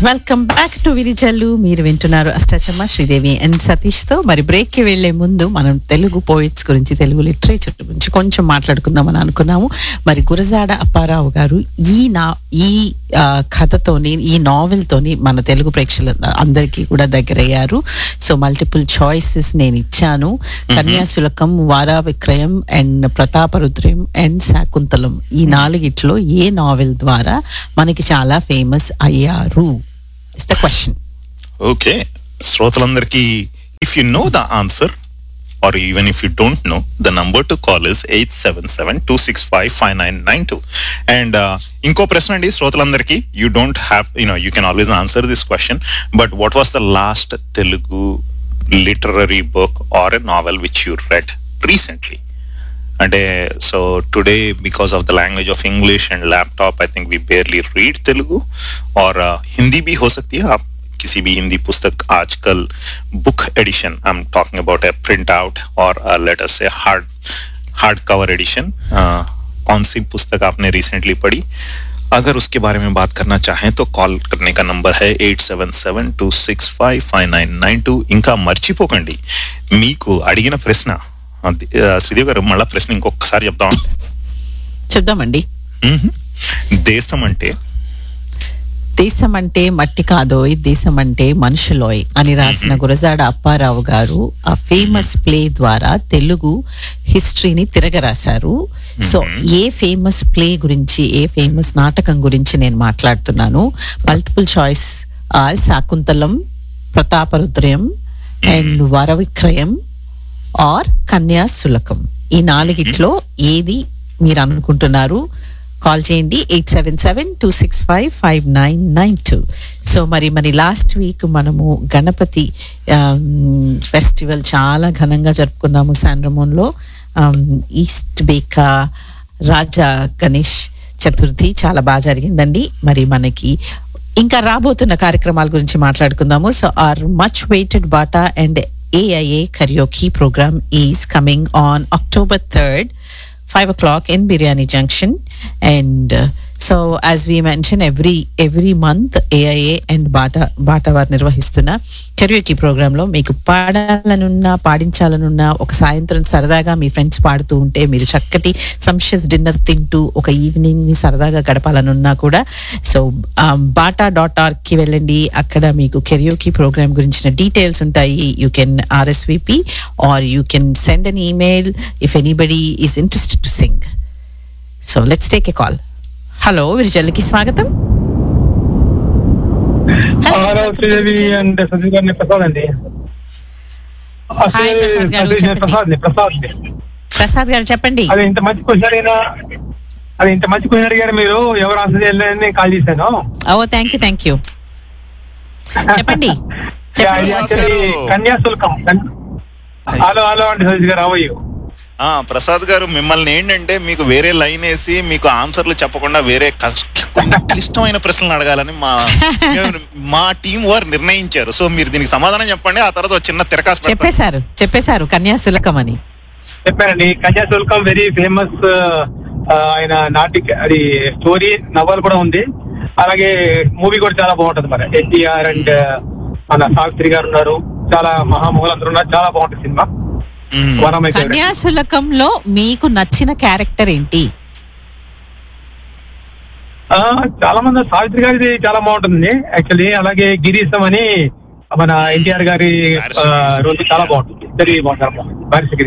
Welcome back to విరిజల్లు మీరు వింటున్నారు Ashta Chamma Sridevi and Satish తో మరి బ్రేక్ కి వెళ్లే ముందు మనం తెలుగు పోయిట్స్ గురించి తెలుగు లిటరేచర్ గురించి కొంచెం మాట్లాడుకుందామని అనుకున్నాము మరి గురజాడ అప్పారావు గారు ఈ నా ఈ ఆ, కథతోని ఈ నావెల్ తోని మన తెలుగు ప్రేక్షకుల అందరికీ కూడా దగ్గరయ్యారు సో మల్టిపుల్ చాయిసెస్ నేను ఇచ్చాను కన్యాశులకం వారా విక్రయం అండ్ ప్రతాపరుద్రయం అండ్ శాకుంతలం ఈ నాలుగిట్లో ఏ నావెల్ ద్వారా మనకి చాలా ఫేమస్ అయ్యారు ఇస్ ద క్వశ్చన్ ఓకే శ్రోతలందరికీ if you know the answer or even if you don't know the number to call is eight seven seven two six five five nine nine two and ఇంకో ప్రశ్న అండి శ్రోతలందరికీ you don't have you know you can always answer this question but what was the last Telugu literary book or a novel which you read recently అంటే so today because of the language of English and laptop I think we barely read Telugu और uh, Hindi भी हो सकती है आप किसी भी हिंदी पुस्तक आजकल book edition I am talking about a print out और लेटर से हार्ड हार्ड कवर एडिशन कौन सी पुस्तक आपने रिसेंटली पढ़ी अगर उसके बारे में बात करना चाहें तो कॉल करने का नंबर है eight seven seven two six five five nine nine two ఇంకా మర్చిపోకండి మీకు అడిగిన ప్రశ్న అది, ఆ, శ్రీదేవి గారు మళ్ళా ప్రశ్న ఇంకొకసారి చెప్దాం చెప్దామండి మ్మ్. దేశం అంటే దేశం అంటే మట్టి కాదోయ్ దేశం అంటే మనుషులోయ్ అని రాసిన గురజాడ అప్పారావు గారు ఆ ఫేమస్ ప్లే ద్వారా తెలుగు హిస్టరీని తిరగరాశారు సో ఏ ఫేమస్ ప్లే గురించి ఏ ఫేమస్ నాటకం గురించి నేను మాట్లాడుతున్నాను multiple choice or Shakuntalam Prataparudriyam and Varavikrayam or Kanyasulkam ఈ నాలుగిట్లో ఏది మీరు అనుకుంటున్నారు కాల్ చేయండి eight seven seven two six five five nine nine two so మరి మరి లాస్ట్ వీక్ మనము గణపతి ఫెస్టివల్ చాలా ఘనంగా జరుపుకున్నాము శాండ్రమోన్లో ఈస్ట్ బేకా రాజా గణేష్ చతుర్థి చాలా బాగా జరిగిందండి మరి మనకి ఇంకా రాబోతున్న కార్యక్రమాల గురించి మాట్లాడుకుందాము so are much waited BATA and AIA karaoke program is coming on October third five o'clock in Biryani Junction. And uh, so, as we mentioned, every every month AIA and Bata Bata వారు నిర్వహిస్తున్న కెరియోకి ప్రోగ్రాంలో మీకు పాడాలనున్నా పాడించాలనున్నా ఒక సాయంత్రం సరదాగా మీ friends పాడుతూ ఉంటే మీరు చక్కటి సంషస్ డిన్నర్ తింటూ ఒక ఈవినింగ్ ని సరదాగా గడపాలనున్నా కూడా సో బాటా డాట్ కి వెళ్ళండి అక్కడ మీకు కెరియోకి ప్రోగ్రామ్ గురించిన డీటెయిల్స్ ఉంటాయి you can RSVP or you can send an email if anybody is interested to sing so let's take a call hello విరిజల్కి స్వాగతం హలో శ్రీదేవి అండ్ సతీష్ గారిని ప్రసాద్ అండి ఆ, హాయ్ ప్రసాద్ గారు, సతీష్ చెప్పండి. ప్రసాద్ ని, ప్రసాద్ ని. ప్రసాద్ గారు చెప్పండి అది ఇంత మంచి క్వశ్చన్ అడిగినా అది ఇంత మంచి క్వశ్చన్ అడిగారు మీరు ఎవరు ఆన్సర్ చేయలేదని కాల్ చేశాను oh thank you thank you చెప్పండి యా, ఇది యాక్చువల్లీ కన్యాశుల్కం కన్- హలో హలో అండి సతీష్ గారు అవయ్యు ఆ, ప్రసాద్ గారు మిమ్మల్ని ఏంటంటే మీకు వేరే లైన్ వేసి మీకు ఆన్సర్లు చెప్పకుండా వేరే కష్ట కొన్ని క్లిష్టమైన ప్రశ్నలు అడగాలని మా మేము- మా టీం వారు నిర్ణయించారు సో మీరు దీనికి సమాధానం చెప్పండి ఆ తర్వాత ఒక చిన్న తిరకాసు పెడతాం. చెప్పేశారు చెప్పేశారు కన్యాశులకం అని చెప్పారండి కన్యాశుల్కం వెరీ ఫేమస్ ఆయన నాటిక అది స్టోరీ నవల్ కూడా ఉంది అలాగే మూవీ కూడా చాలా బాగుంటుంది మరి ఎన్టీఆర్ అండ్ మన సావిత్రి గారు ఉన్నారు చాలా మహామూలు అందరూ ఉన్నారు చాలా బాగుంటుంది cinema hmm. One of my favourite కన్యాశులకంలో మీకు నచ్చిన క్యారెక్టర్ ఏంటి చాలా మంది సావిత్రి గారిది చాలా బాగుంటుంది యాక్చువల్లీ అలాగే గిరీశం అని మన ఎన్టీఆర్ గారి రోల్ చాలా బాగుంటుంది ఇద్దరి బాగుంటారు